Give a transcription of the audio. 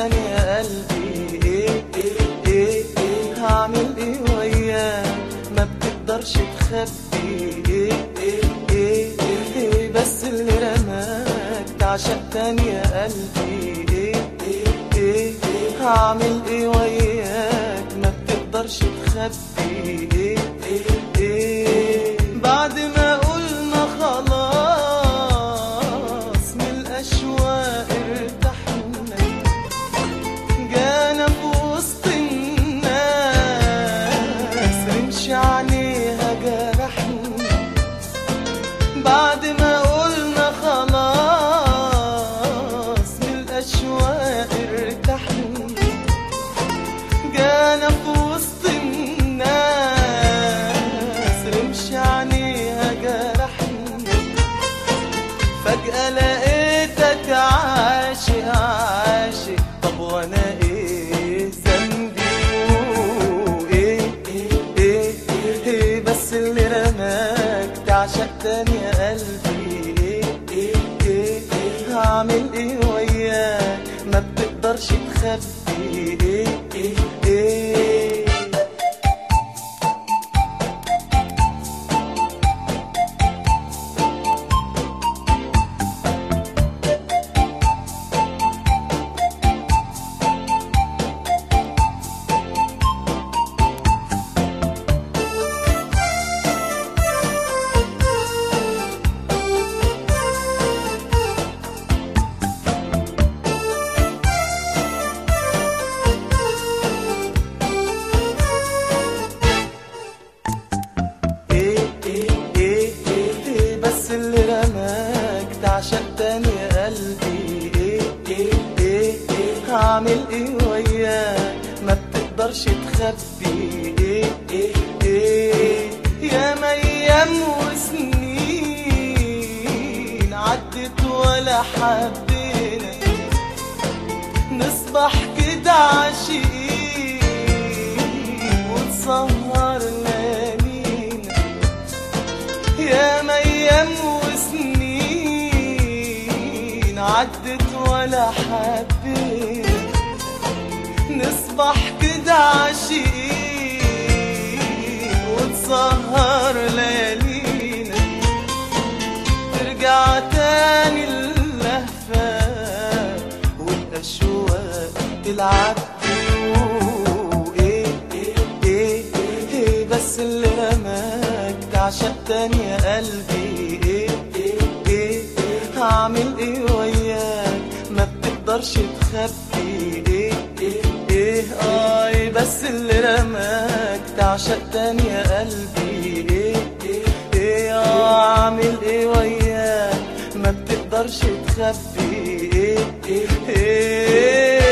تاني يا قلبي ايه ايه ايه ايه هعمل ايه وياك ما بتقدرش تخبي ايه ايه ايه ايه بس اللي رماك تعشق تاني يا قلبي ايه ايه ايه هعمل ايه وياك ما بتقدرش تخبي ايه ايه ايه بعد ما قلنا خلاص من الاشواق ارتحنا جانا في وسط الناس رمش عليها جرحنا بعد ما قلنا خلاص من الأشواق ارتحنا جانا في وسط الناس رمش عليها جرحنا فجأة لقيتك عاشق عاشق طب وانا ايه ذنبي وايه ايه ايه ايه بس اللي رماك تعشق تاني يا قلبي ايه ايه ايه ايه هعمل ايه وياك ما بتقدرش تخبي ايه ايه ايه ايه ايه ايه ايه ايه بس اللي رماك تعشق تاني يا قلبي ايه ايه ايه ايه هعمل ايه وياك ما بتقدرش تخبي ايه ايه ايه يا ايام وسنين عدت ولا حبينا نصبح كده عاشقين ونسهر ليالينا يا ايام وسنين عدت ولا حبينا نصبح كده عاشقين ونسهر ليالينا ترجع تاني اللهفة والأشواق تلعب ايه ايه ايه ايه بس اللي رماك تعشق تاني يا قلبي ايه ايه ايه هعمل ايه وياك ما بتقدرش تخبي ايه ايه ايه اه إيه بس اللي رماك تعشق تاني يا قلبي ايه ايه ايه اه اعمل ايه وياك ما بتقدرش تخبي ايه ايه ايه